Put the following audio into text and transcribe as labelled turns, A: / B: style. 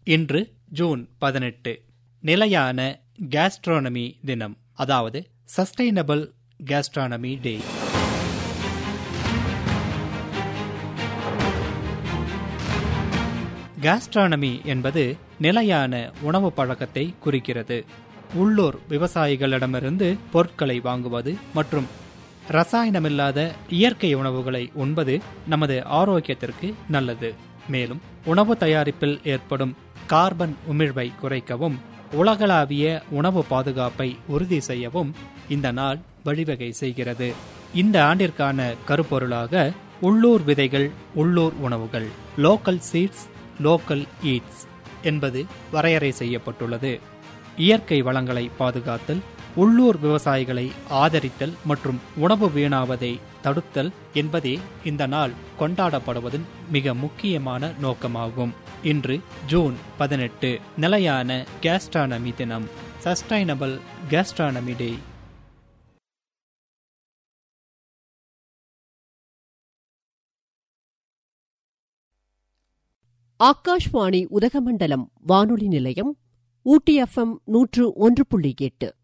A: இன்று ஜூன் பதினெட்டு நிலையான கேஸ்ட்ரானமி தினம் அதாவது சஸ்டைனபிள் கேஸ்ட்ரானமி டே கேஸ்ட்ரானமி என்பது நிலையான உணவு பழக்கத்தை குறிக்கிறது உள்ளூர் விவசாயிகளிடமிருந்து பொருட்களை வாங்குவது மற்றும் ரசாயனமில்லாத இயற்கை உணவுகளை உண்பது நமது ஆரோக்கியத்திற்கு நல்லது மேலும் உணவு தயாரிப்பில் ஏற்படும் கார்பன் உமிழ்வை குறைக்கவும் உலகளாவிய உணவு பாதுகாப்பை உறுதி செய்யவும் இந்த நாள் வழிவகை செய்கிறது இந்த ஆண்டிற்கான கருப்பொருளாக உள்ளூர் விதைகள் உள்ளூர் உணவுகள் லோக்கல் சீட்ஸ் லோக்கல் ஈட்ஸ் என்பது வரையறை செய்யப்பட்டுள்ளது இயற்கை வளங்களை பாதுகாத்தல் உள்ளூர் விவசாயிகளை ஆதரித்தல் மற்றும் உணவு வீணாவதை தடுத்தல் என்பதே இந்த நாள் கொண்டாடப்படுவதன் மிக முக்கியமான நோக்கமாகும் இன்று ஜூன் பதினெட்டு நிலையான கேஸ்ட்ரானமி தினம் sustainable gastronomy day
B: Akashvani Udhagamandalam வானொலி நிலையம் ஊட்டி எஃப்எம் நூற்று ஒன்று புள்ளி எட்டு